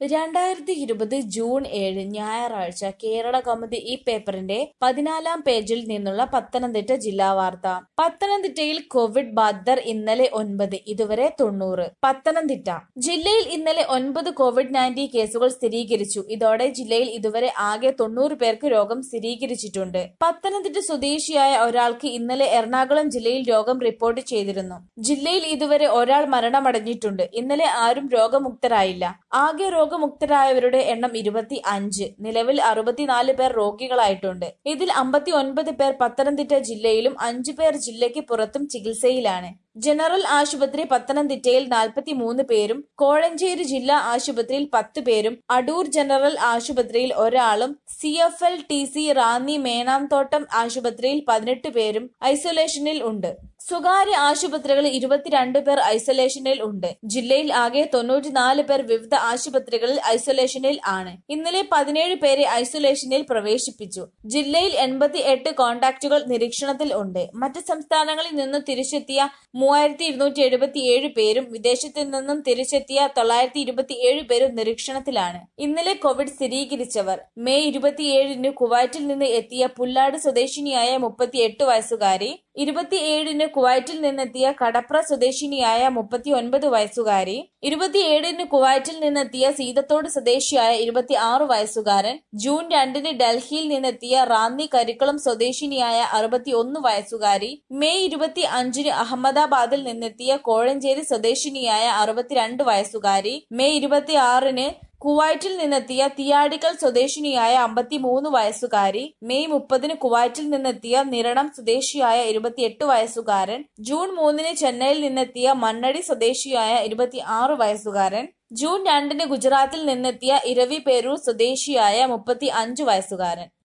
രണ്ടായിരത്തി ഇരുപത് ജൂൺ ഏഴ് ഞായറാഴ്ച കേരള കൗമുദി ഈ പേപ്പറിന്റെ പതിനാലാം പേജിൽ നിന്നുള്ള പത്തനംതിട്ട ജില്ലാ വാർത്ത പത്തനംതിട്ടയിൽ കോവിഡ് ബാധിതർ ഇന്നലെ ഒൻപത് ഇതുവരെ തൊണ്ണൂറ് പത്തനംതിട്ട ജില്ലയിൽ ഇന്നലെ ഒൻപത് കോവിഡ് നയൻറ്റീൻ കേസുകൾ സ്ഥിരീകരിച്ചു ഇതോടെ ജില്ലയിൽ ഇതുവരെ ആകെ തൊണ്ണൂറ് പേർക്ക് രോഗം സ്ഥിരീകരിച്ചിട്ടുണ്ട് പത്തനംതിട്ട സ്വദേശിയായ ഒരാൾക്ക് ഇന്നലെ എറണാകുളം ജില്ലയിൽ രോഗം റിപ്പോർട്ട് ചെയ്തിരുന്നു ജില്ലയിൽ ഇതുവരെ ഒരാൾ മരണമടഞ്ഞിട്ടുണ്ട് ഇന്നലെ ആരും രോഗമുക്തരായില്ല ആകെ രോഗമുക്തരായവരുടെ എണ്ണം ഇരുപത്തി അഞ്ച് നിലവിൽ അറുപത്തിനാല് പേർ രോഗികളായിട്ടുണ്ട് ഇതിൽ അമ്പത്തി ഒൻപത് പേർ പത്തനംതിട്ട ജില്ലയിലും അഞ്ചു പേർ ജില്ലയ്ക്ക് പുറത്തും ചികിത്സയിലാണ് ജനറൽ ആശുപത്രി പത്തനംതിട്ടയിൽ നാൽപ്പത്തി മൂന്ന് പേരും കോഴഞ്ചേരി ജില്ലാ ആശുപത്രിയിൽ പത്ത് പേരും അടൂർ ജനറൽ ആശുപത്രിയിൽ ഒരാളും C F L T C Ranni Menamthottam ആശുപത്രിയിൽ പതിനെട്ട് പേരും ഐസൊലേഷനിൽ ഉണ്ട് സ്വകാര്യ ആശുപത്രികളിൽ ഇരുപത്തിരണ്ട് പേർ ഐസൊലേഷനിൽ ഉണ്ട് ജില്ലയിൽ ആകെ തൊണ്ണൂറ്റിനാല് പേർ വിവിധ ആശുപത്രികളിൽ ഐസൊലേഷനിൽ ആണ് ഇന്നലെ പതിനേഴ് പേരെ ഐസൊലേഷനിൽ പ്രവേശിപ്പിച്ചു ജില്ലയിൽ എൺപത്തി എട്ട് കോൺടാക്റ്റുകൾ നിരീക്ഷണത്തിൽ ഉണ്ട് മറ്റ് സംസ്ഥാനങ്ങളിൽ നിന്ന് തിരിച്ചെത്തിയ മൂവായിരത്തി ഇരുന്നൂറ്റി എഴുപത്തി ഏഴ് പേരും വിദേശത്തു നിന്നും തിരിച്ചെത്തിയ തൊള്ളായിരത്തി ഇരുപത്തി ഏഴ് പേരും നിരീക്ഷണത്തിലാണ് ഇന്നലെ കോവിഡ് സ്ഥിരീകരിച്ചവർ മെയ് ഇരുപത്തിയേഴിന് കുവൈറ്റിൽ നിന്ന് എത്തിയ പുല്ലാട് സ്വദേശിനിയായ മുപ്പത്തിയെട്ട് വയസ്സുകാരി ഇരുപത്തിയേഴിന് കുവൈറ്റിൽ നിന്നെത്തിയ കടപ്ര സ്വദേശിനിയായ മുപ്പത്തി ഒൻപത് വയസ്സുകാരി ഇരുപത്തിയേഴിന് കുവൈറ്റിൽ നിന്നെത്തിയ സീതത്തോട് സ്വദേശിയായ ഇരുപത്തി ആറ് വയസ്സുകാരൻ ജൂൺ രണ്ടിന് ഡൽഹിയിൽ നിന്നെത്തിയ റാന്നി കരിക്കുളം സ്വദേശിനിയായ അറുപത്തി ഒന്ന് വയസ്സുകാരി മെയ് ഇരുപത്തി അഞ്ചിന് അഹമ്മദാബാദിൽ നിന്നെത്തിയ കോഴഞ്ചേരി സ്വദേശിനിയായ അറുപത്തിരണ്ട് വയസ്സുകാരി മെയ് ഇരുപത്തി ആറിന് കുവൈറ്റിൽ നിന്നെത്തിയ തിയാടിക്കൽ സ്വദേശിനിയായ അമ്പത്തിമൂന്ന് വയസ്സുകാരി മെയ് മുപ്പതിന് കുവൈറ്റിൽ നിന്നെത്തിയ നിരണം സ്വദേശിയായ ഇരുപത്തിയെട്ട് വയസ്സുകാരൻ ജൂൺ മൂന്നിന് ചെന്നൈയിൽ നിന്നെത്തിയ മണ്ണടി സ്വദേശിയായ ഇരുപത്തി ആറ് വയസ്സുകാരൻ ജൂൺ രണ്ടിന് ഗുജറാത്തിൽ നിന്നെത്തിയ ഇരവി പേരൂർ സ്വദേശിയായ മുപ്പത്തി അഞ്ച് വയസ്സുകാരൻ